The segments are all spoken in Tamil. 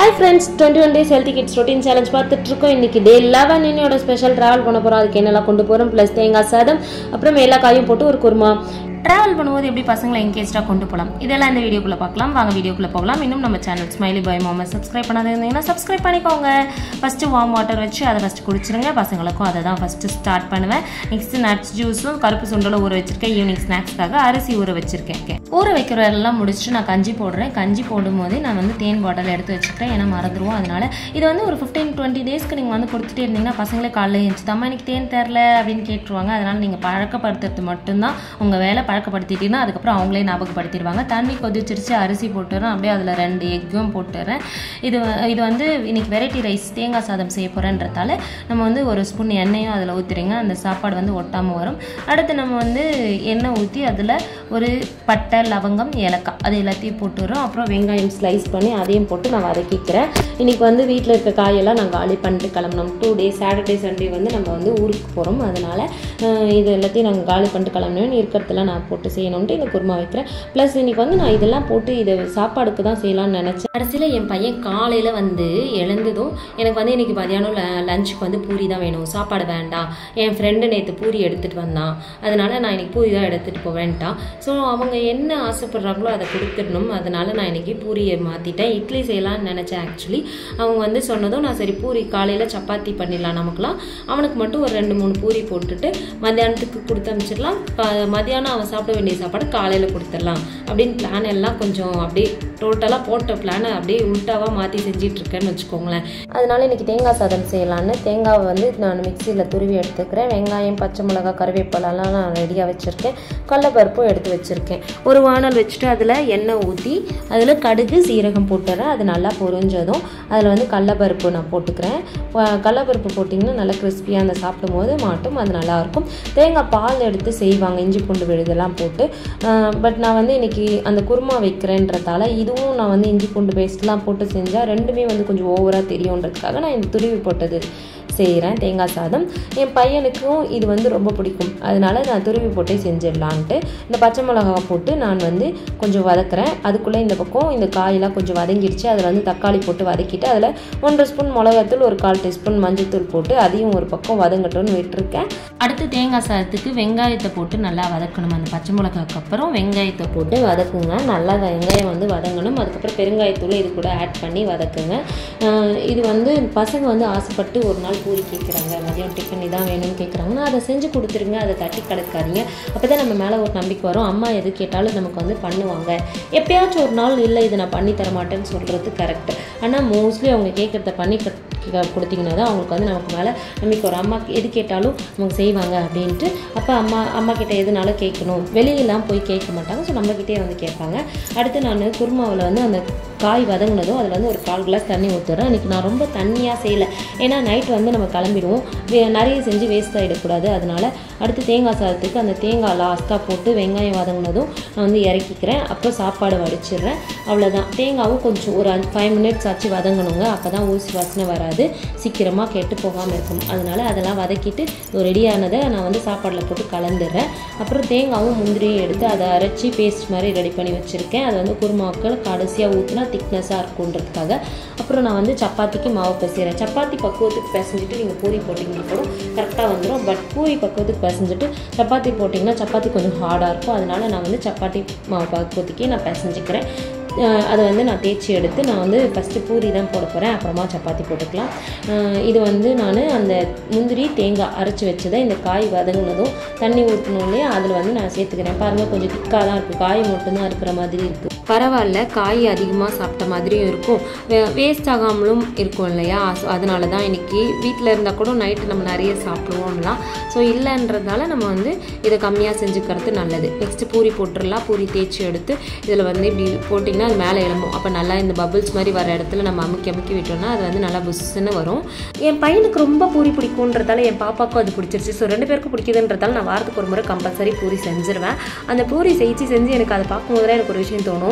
hi friends twenty one days healthy kids routine challenge பார்த்துட்டு இருக்கோம் இன்னைக்கு டே லெவன் இன்னையோட ஸ்பெஷல் ட்ராவல் பண்ண போகிறோம் அதுக்கு என்னெல்லாம் கொண்டு போகிறோம் ப்ளஸ் தேங்காய் சாதம் அப்புறம் எல்லா காயும் போட்டு ஒரு குருமா ட்ராவல் பண்ணும்போது எப்படி பசங்களை என்கேஜாக கொண்டு போகலாம் இதெல்லாம் இந்த வீடியோக்குள்ளே பார்க்கலாம் வாங்க வீடியோக்குள்ளே போகலாம் இன்னும் நம்ம சேனல் ஸ்மைலி பாய் மாமா சப்ஸ்கிரைப் பண்ணாத இருந்தீங்கன்னா சப்ஸ்கிரைப் பண்ணிக்கோங்க ஃபஸ்ட்டு வார்ம் வாட்டர் வச்சு அதை ஃபஸ்ட்டு குடிச்சிருங்க பசங்களுக்கும் அதை தான் ஃபஸ்ட்டு ஸ்டார்ட் பண்ணுவேன் நெக்ஸ்ட்டு நட்ஸ் ஜூஸும் கருப்பு சுண்டலும் ஊற வச்சிருக்கேன் ஈவினிங் ஸ்நாக்ஸ்க்காக அரிசி ஊற வச்சிருக்கேன் ஊற வைக்கிற எல்லாம் முடிச்சுட்டு நான் கஞ்சி போடுறேன் கஞ்சி போடும்போது நான் வந்து தேன் பாட்டில் எடுத்து வச்சுக்கிறேன் ஏன்னா மறந்துடுவோம் அதனால இது வந்து ஒரு ஃபிஃப்டீன் டுவெண்ட்டி டேஸ்க்கு நீங்கள் வந்து கொடுத்துட்டே இருந்தீங்கன்னா பசங்களே காலையில் எழுந்துச்சு தம்மா எனக்கு தேன் தரல அப்படின்னு கேட்டுருவாங்க அதனால நீங்கள் பழக்கப்படுத்துறது மட்டும்தான் உங்கள் வேலை பழக்கப்படுத்திட்டீங்கன்னா அதுக்கப்புறம் அவங்களே ஞாபகப்படுத்திடுவாங்க தண்ணி கொதிச்சிருச்சு அரிசி போட்டுறேன் அப்படியே அதில் ரெண்டு எக்கும் போட்டுறேன் இது வ- இது வந்து இன்னைக்கு வெரைட்டி ரைஸ் தேங்காய் சாதம் செய்ய போகிறேன்றதால நம்ம வந்து ஒரு ஸ்பூன் எண்ணெயும் அதில் ஊற்றிடுங்க அந்த சாப்பாடு வந்து ஒட்டாமல் வரும் அடுத்து நம்ம வந்து எண்ணெய் ஊற்றி அதில் ஒரு பட்டை லவங்கம் ஏலக்காய் அது எல்லாத்தையும் போட்டுறோம் அப்புறம் வெங்காயம் ஸ்லைஸ் பண்ணி அதையும் போட்டு நான் வதக்கிக்கிறேன் இன்னைக்கு வந்து வீட்டில் இருக்க காயெல்லாம் நான் காலி பண்ணிட்டு கிளம்பணும் டூ டேஸ் சாட்டர்டே சண்டே வந்து நம்ம வந்து ஊருக்கு போகிறோம் அதனால் இது எல்லாத்தையும் நாங்கள் காலி பண்ணிட்டு கிளம்பணும் இருக்கிறதெல்லாம் நான் போட்டு செய்யணும்ட்டு இந்த குருமா வைக்கிறேன் ப்ளஸ் இன்னைக்கு வந்து நான் இதெல்லாம் போட்டு இதை சாப்பாடுக்கு தான் செய்யலாம்னு நினச்சேன் கடைசியில் என் பையன் காலையில் வந்து எழுந்ததும் எனக்கு வந்து இன்னைக்கு மதியானம் லஞ்சுக்கு வந்து பூரி தான் வேணும் சாப்பாடு வேண்டாம் என் ஃப்ரெண்டு நேற்று பூரி எடுத்துகிட்டு வந்தான் அதனால நான் இன்னைக்கு பூரி தான் எடுத்துகிட்டு போவேன்ட்டான் ஸோ அவங்க என்ன ஆசைப்படுறாங்களோ அதை கொடுத்துடணும் அதனால நான் இன்னைக்கு பூரியை மாற்றிட்டேன் இட்லி செய்யலாம்னு நினச்சேன் ஆக்சுவலி அவங்க வந்து சொன்னதும் நான் சரி பூரி காலையில் சப்பாத்தி பண்ணிடலாம் நமக்குலாம் அவனுக்கு மட்டும் ஒரு ரெண்டு மூணு பூரி போட்டுட்டு மத்தியானத்துக்கு கொடுத்து அனுப்பிச்சிடலாம் கா- மத்தியானம் அவன் சாப்பிட வேண்டிய சாப்பாடு காலையில் கொடுத்துடலாம் அப்படின்னு பிளான் எல்லாம் கொஞ்சம் அப்படியே டோட்டலாக போட்ட பிளானை அப்படியே உல்ட்டாவாக மாற்றி செஞ்சிட்டு இருக்கேன்னு வச்சுக்கோங்களேன் அதனால இன்னைக்கு தேங்காய் சாதம் செய்யலான்னு தேங்காவை வந்து நான் மிக்சியில் துருவி எடுத்துக்கிறேன் வெங்காயம் பச்சை மிளகாய் கருவேப்பிலெல்லாம் நான் ரெடியாக வச்சுருக்கேன் கடலப்பருப்பும் எடுத்து வச்சுருக்கேன் ஒரு வானல் வச்சுட்டு அதில் எண்ணெய் ஊற்றி அதில் கடுகு சீரகம் போட்டுறேன் அது நல்லா பொரிஞ்சதும் அதில் வந்து கடலப்பருப்பு நான் போட்டுக்கிறேன் வ- கடலப்பருப்பு போட்டிங்கன்னா நல்லா கிறிஸ்பியாக அந்த சாப்பிடும் போது மாட்டும் அது நல்லாயிருக்கும் தேங்காய் பால் எடுத்து செய்வாங்க இஞ்சி பூண்டு விழுதெல்லாம் போட்டு பட் நான் வந்து இன்னைக்கு அந்த குருமா வைக்கிறேன்றதால இதுவும் நான் வந்து இஞ்சி பூண்டு பேஸ்ட்லாம் போட்டு செஞ்சால் ரெண்டுமே வந்து கொஞ்சம் ஓவராக தெரியுன்றதுக்காக நான் இந்த துருவி போட்டது செய்கிறேன் தேங்காய் சாதம் என் பையனுக்கும் இது வந்து ரொம்ப பிடிக்கும் அதனால நான் துருவி போட்டே செஞ்சிடலான்ட்டு இந்த பச்சை மிளகாய் போட்டு நான் வந்து கொஞ்சம் வதக்குறேன் அதுக்குள்ளே இந்த பக்கம் இந்த காயெல்லாம் கொஞ்சம் வதங்கிடுச்சு அதில் வந்து தக்காளி போட்டு வதக்கிட்டு அதில் ஒன்றரை ஸ்பூன் மிளகாத்தூள் ஒரு கால் டீஸ்பூன் மஞ்சள்தூள் போட்டு அதையும் ஒரு பக்கம் வதங்கட்டும்னு விட்டுருக்கேன் அடுத்து தேங்காய் சாதத்துக்கு வெங்காயத்தை போட்டு நல்லா வதக்கணும் அந்த பச்சை மிளகாய்க்கு அப்புறம் வெங்காயத்தை போட்டு வதக்குங்க நல்லா வெங்காயம் வந்து வதங்கணும் அதுக்கப்புறம் பெருங்காயத்தூள் இது கூட ஆட் பண்ணி வதக்குங்க அஹ் இது வந்து பசங்க வந்து ஆசைப்பட்டு ஒரு நாள் பூரி கேட்குறாங்க மதியம் டிஃபன் இதான் வேணும்னு கேட்குறாங்கன்னா அதை செஞ்சு கொடுத்துருங்க அதை தட்டி கிடக்காதீங்க அப்போ தான் நம்ம மேலே ஒரு நம்பிக்கை வரும் அம்மா எது கேட்டாலும் நமக்கு வந்து பண்ணுவாங்க எப்பயாச்சும் ஒரு நாள் இல்லை இதை நான் பண்ணி தர மாட்டேன்னு சொல்கிறது கரெக்ட் ஆனால் மோஸ்ட்லி அவங்க கேட்குறத பண்ணி க- க- கொடுத்தீங்கன்னா தான் அவங்களுக்கு வந்து நமக்கு மேலே நம்பிக்கை வரும் அம்மா எது கேட்டாலும் நமக்கு செய்வாங்க அப்படின்ட்டு அப்போ அம்மா அம்மா கிட்ட எதுனாலும் கேட்கணும் வெளியெல்லாம் போய் கேட்க மாட்டாங்க ஸோ நம்மக்கிட்டே வந்து கேட்பாங்க அடுத்து நான் குருமாவில் வந்து அந்த காய் வதங்கினதும் அதில் வந்து ஒரு கால் கிளாஸ் தண்ணி ஊற்றுறேன் இன்றைக்கி நான் ரொம்ப தண்ணியாக செய்யலை ஏன்னா நைட் வந்து நம்ம கிளம்பிடுவோம் வே- நிறைய செஞ்சு வேஸ்ட் ஆகிடக்கூடாது அதனால அடுத்து தேங்காய் சாதத்துக்கு அந்த தேங்காய் லாஸ்ட்டாக போட்டு வெங்காயம் வதங்கினதும் நான் வந்து இறக்கிக்கிறேன் அப்புறம் சாப்பாடு வடிச்சிடுறேன் அவ்வளோதான் தேங்காவும் கொஞ்சம் ஒரு அஞ்சு ஃபைவ் மினிட்ஸ் ஆச்சு வதங்கணுங்க அப்போ தான் ஊசி வாசனை வராது சீக்கிரமாக கெட்டு போகாமல் இருக்கும் அதனால அதெல்லாம் வதக்கிட்டு இது ரெடியானதை நான் வந்து சாப்பாடில் போட்டு கலந்துடுறேன் அப்புறம் தேங்காவும் முந்திரியும் எடுத்து அதை அரைச்சி பேஸ்ட் மாதிரி ரெடி பண்ணி வச்சுருக்கேன் அது வந்து குருமாக்கள் கடைசியாக ஊற்றினா திக்னஸாக இருக்குன்றதுக்காக அப்புறம் நான் வந்து சப்பாத்திக்கு மாவு பிசைகிறேன் சப்பாத்தி பக்குவத்துக்கு பிசைஞ்சிட்டு நீங்கள் பூரி போட்டிங்கன்னா கூட கரெக்டாக வந்துடும் பட் பூரி பக்குவத்துக்கு பிசைஞ்சிட்டு சப்பாத்தி போட்டிங்கன்னா சப்பாத்தி கொஞ்சம் ஹார்டாக இருக்கும் அதனால நான் வந்து சப்பாத்தி மாவு பக்குவத்துக்கே நான் பிசைஞ்சிக்கிறேன் அஹ் அதை வந்து நான் தேய்ச்சி எடுத்து நான் வந்து ஃபஸ்ட்டு பூரி தான் போட போகிறேன் அப்புறமா சப்பாத்தி போட்டுக்கலாம் அஹ் இது வந்து நான் அந்த முந்திரி தேங்காய் அரைச்சி வச்சதை இந்த காய் வதங்கினதும் தண்ணி ஊற்றணும் இல்லையா அதில் வந்து நான் சேர்த்துக்கிறேன் பாருங்கள் கொஞ்சம் திக்காக தான் இருக்குது காய் மட்டும்தான் இருக்கிற மாதிரி இருக்குது பரவாயில்ல காய் அதிகமாக சாப்பிட்ட மாதிரியும் இருக்கும் வேஸ்ட் ஆகாமலும் இருக்கும் இல்லையா ஸோ அதனால தான் இன்னைக்கு வீட்டில் இருந்தால் கூட நைட்டு நம்ம நிறைய சாப்பிடுவோம்லாம் ஸோ இல்லைன்றதால நம்ம வந்து இதை கம்மியாக செஞ்சுக்கிறது நல்லது நெக்ஸ்ட்டு பூரி போட்டுடலாம் பூரி தேய்ச்சி எடுத்து இதில் வந்து இப்படி போட்டிங்கன்னா அது மேலே எழும்பும் அப்போ நல்லா இந்த பபிள்ஸ் மாதிரி வர இடத்துல நம்ம அமுக்கி அமுக்கி விட்டோம்னா அது வந்து நல்லா புஷ்ஷுன்னு வரும் என் பையனுக்கு ரொம்ப பூரி பிடிக்குன்றதால என் பாப்பாவுக்கும் அது பிடிச்சிருச்சு ஸோ ரெண்டு பேருக்கும் பிடிக்குதுன்றதால நான் வாரத்துக்கு ஒரு முறை கம்பல்சரி பூரி செஞ்சிருவேன் அந்த பூரி செஞ்சு செஞ்சு எனக்கு அதை பார்க்கும்போது எனக்கு ஒரு விஷயம் தோணும்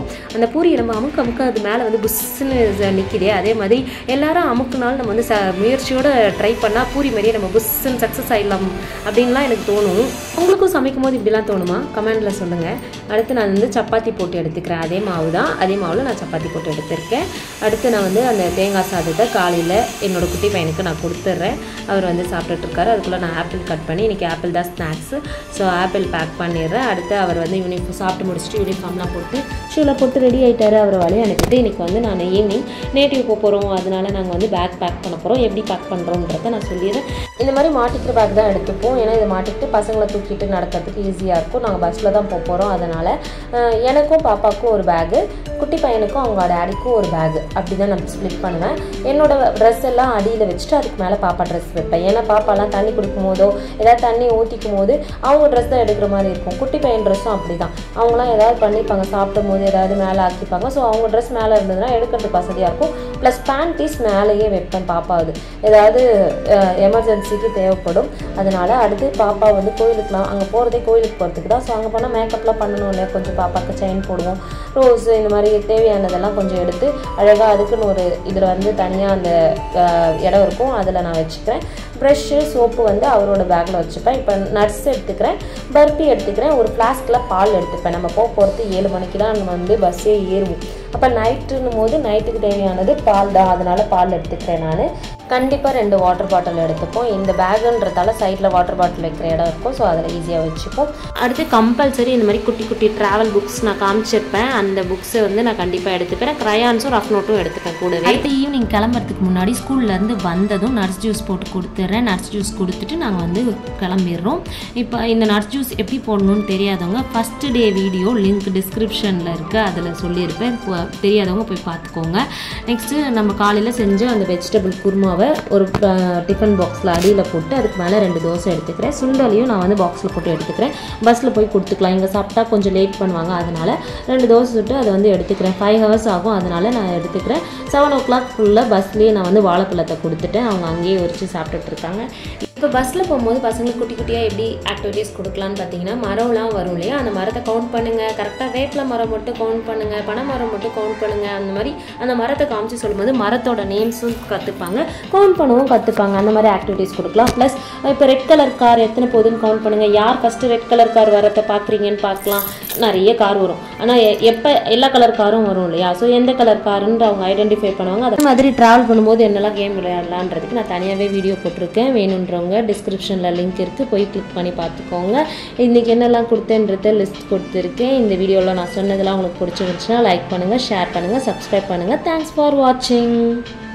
அந்த பூரி நம்ம அமுக்க அமுக்க அது மேலே வந்து புஷ்ஷுன்னு நிற்கிதே அதே மாதிரி எல்லாரும் அமுக்குனாலும் நம்ம வந்து ச முயற்சியோட ட்ரை பண்ணால் பூரி மாதிரியே நம்ம புஷ்ஷுன்னு சக்ஸஸ் ஆகிடலாம் அப்படின்லாம் எனக்கு தோணும் உங்களுக்கும் சமைக்கும் போது இப்படிலாம் தோணுமா கமெண்டில் சொல்லுங்கள் அடுத்து நான் வந்து சப்பாத்தி போட்டு எடுத்துக்கிறேன் அதே மாவு தான் அதே மாவில் நான் சப்பாத்தி போட்டு எடுத்திருக்கேன் அடுத்து நான் வந்து அந்த தேங்காய் சாதத்தை காலையில் என்னோட குட்டி பையனுக்கு நான் கொடுத்துட்றேன் அவர் வந்து சாப்பிட்டுட்டு இருக்காரு அதுக்குள்ளே நான் ஆப்பிள் கட் பண்ணி இன்றைக்கி ஆப்பிள் தான் ஸ்நாக்ஸு ஸோ ஆப்பிள் பேக் பண்ணிடுறேன் அடுத்து அவர் வந்து யூனிஃபார்ம் சாப்பிட்டு முடிச்சுட்டு யூனிஃபார்ம்லாம் போட்டு ஷூவில் போட்டு ரெடி ஆகிட்டாரு அவர் வழியை அனுப்பிட்டு இன்றைக்கி வந்து நான் ஈவினிங் நேட்டிவ் போக போகிறோம் அதனால நாங்கள் வந்து பேக் பேக் பண்ண போகிறோம் எப்படி பேக் பண்ணுறோன்றத நான் சொல்லிடுறேன் இந்த மாதிரி மாட்டிக்கிற பேக் தான் எடுத்துப்போம் ஏன்னா இதை மாட்டிக்கிட்டு பசங்களை தூக்கிட்டு நடக்கிறதுக்கு ஈஸியாக இருக்கும் நாங்கள் பஸ்ஸில் தான் போக போகிறோம் அதனால் அஹ், எனக்கும் பாப்பாவுக்கும் ஒரு பேகு குட்டி பையனுக்கும் அவங்க டேடிக்கும் ஒரு பேகு அப்படி தான் நான் ஸ்ப்ளிட் பண்ணுவேன் என்னோட ட்ரெஸ் எல்லாம் அடியில் வச்சுட்டு அதுக்கு மேலே பாப்பா ட்ரெஸ் வைப்பேன் ஏன்னா பாப்பாலாம் தண்ணி குடிக்கும் போதோ ஏதாவது தண்ணி ஊற்றிக்கும் போது அவங்க ட்ரெஸ் தான் எடுக்கிற மாதிரி இருக்கும் குட்டி பையன் ட்ரெஸ்ஸும் அப்படி தான் அவங்களாம் ஏதாவது பண்ணிப்பாங்க சாப்பிடும் போது ஏதாவது மேலே ஆக்கிப்பாங்க ஸோ அவங்க ட்ரெஸ் மேலே இருந்ததுன்னா எடுக்கிறதுக்கு வசதியாக இருக்கும் ப்ளஸ் பேண்டீஸ் மேலேயே வைப்பேன் பாப்பாவது ஏதாவது எமர்ஜென்சிக்கு தேவைப்படும் அதனால் அடுத்து பாப்பா வந்து கோயிலுக்குலாம் அங்கே போகிறதே கோயிலுக்கு போகிறதுக்கு தான் ஸோ அங்கே போனால் மேக்கப்லாம் பண்ணணும் இல்லையா கொஞ்சம் பாப்பாவுக்கு செயின் போடுவோம் ரோஸு இந்த மாதிரி தேவையானதெல்லாம் கொஞ்சம் எடுத்து அழகாக அதுக்குன்னு ஒரு இதில் வந்து தனியாக அந்த அஹ், இடம் இருக்கும் அதில் நான் வச்சுக்கிறேன் ப்ரஷ்ஷு சோப்பு வந்து அவரோட பேக்கில் வச்சுப்பேன் இப்போ நட்ஸ் எடுத்துக்கிறேன் பர்பி எடுத்துக்கிறேன் ஒரு ஃப்ளாஸ்கில் பால் எடுத்துப்பேன் நம்ம போக போகிறது ஏழு மணிக்கு தான் நம்ம வந்து பஸ்ஸே ஏறுவோம் அப்போ நைட்டுன்னும் போது நைட்டுக்கு தேவையானது பால் தான் அதனால் பால் எடுத்துக்கிறேன் நான் கண்டிப்பாக ரெண்டு வாட்டர் பாட்டில் எடுத்துப்போம் இந்த பேகுன்றதால சைடில் வாட்டர் பாட்டில் வைக்கிற இடம் இருக்கும் ஸோ அதில் ஈஸியாக வச்சுப்போம் அடுத்து கம்பல்சரி இந்த மாதிரி குட்டி குட்டி ட்ராவல் புக்ஸ் நான் காமிச்சிருப்பேன் அந்த புக்ஸை வந்து நான் கண்டிப்பாக எடுத்துப்பேன் க்ரையான்ஸும் ரஃப் நோட்டும் எடுத்துப்பேன் கூடவே அடுத்து ஈவினிங் கிளம்புறதுக்கு முன்னாடி ஸ்கூல்லேருந்து வந்ததும் நட்ஸ் ஜூஸ் போட்டு கொடுத்துட்றேன் நட்ஸ் ஜூஸ் கொடுத்துட்டு நாங்கள் வந்து கிளம்பிடுறோம் இப்போ இந்த நட்ஸ் ஜூஸ் எப்படி போடணும்னு தெரியாதவங்க ஃபஸ்ட் டே வீடியோ லிங்க் டிஸ்கிரிப்ஷனில் இருக்குது அதில் சொல்லியிருப்பேன் இப்போ தெரியாதவங்க போய் பார்த்துக்கோங்க நெக்ஸ்ட்டு நம்ம காலையில் செஞ்ச அந்த வெஜிடபிள் குருமாவை ஒரு டிஃபன் பாக்ஸில் அடியில் போட்டு அதுக்கு மேலே ரெண்டு தோசை எடுத்துக்கிறேன் சுண்டலையும் நான் வந்து பாக்ஸில் போட்டு எடுத்துக்கிறேன் பஸ்ஸில் போய் கொடுத்துக்கலாம் இங்கே சாப்பிட்டா கொஞ்சம் லேட் பண்ணுவாங்க அதனால் ரெண்டு தோசை சுட்டு அதை வந்து எடுத்துக்கிறேன் ஃபைவ் ஹவர்ஸ் ஆகும் அதனால் நான் எடுத்துக்கிறேன் செவன் ஓ கிளாக் ஃபுல்லாக பஸ்லேயே நான் வந்து வாழைப்பழத்தை கொடுத்துட்டேன் அவங்க அங்கேயே உரிச்சு சாப்பிட்டுட்டு இருக்காங்க இப்போ பஸ்ஸில் போகும்போது பசங்களுக்கு குட்டி குட்டியாக எப்படி ஆக்டிவிட்டீஸ் கொடுக்கலான்னு பார்த்தீங்கன்னா மரம்லாம் வரும் இல்லையா அந்த மரத்தை கவுண்ட் பண்ணுங்கள் கரெக்டாக வேப்பில மரம் மட்டும் கவுண்ட் பண்ணுங்கள் பனை மரம் மட்டும் கவுண்ட் பண்ணுங்கள் அந்த மாதிரி அந்த மரத்தை காமிச்சு சொல்லும்போது மரத்தோட நேம்ஸும் கற்றுப்பாங்க கவுண்ட் பண்ணவும் கற்றுப்பாங்க அந்த மாதிரி ஆக்டிவிட்டீஸ் கொடுக்கலாம் ப்ளஸ் இப்போ ரெட் கலர் கார் எத்தனை போகுதுன்னு கவுண்ட் பண்ணுங்கள் யார் ஃபஸ்ட்டு ரெட் கலர் கார் வரத்தை பார்க்குறீங்கன்னு பார்க்கலாம் நிறைய கார் வரும் ஆனால் எப்போ எல்லா கலர் காரும் வரும் இல்லையா ஸோ எந்த கலர் காருன்னு அவங்க ஐடென்டிஃபை பண்ணுவாங்க அதே மாதிரி ட்ராவல் பண்ணும்போது என்னெல்லாம் கேம் விளையாடலான்றதுக்கு நான் தனியாகவே வீடியோ போட்டிருக்கேன் வேணுன்றவங்க டிஸ்கிரிப்ஷனில் லிங்க் இருக்குது போய் கிளிக் பண்ணி பார்த்துக்கோங்க இன்றைக்கி என்னெல்லாம் கொடுத்தேன்றத லிஸ்ட் கொடுத்துருக்கேன் இந்த வீடியோவில் நான் சொன்னதெல்லாம் உங்களுக்கு பிடிச்சிருந்துச்சுன்னா லைக் பண்ணுங்கள் ஷேர் பண்ணுங்கள் சப்ஸ்கிரைப் பண்ணுங்கள் தேங்க்ஸ் ஃபார் வாட்சிங்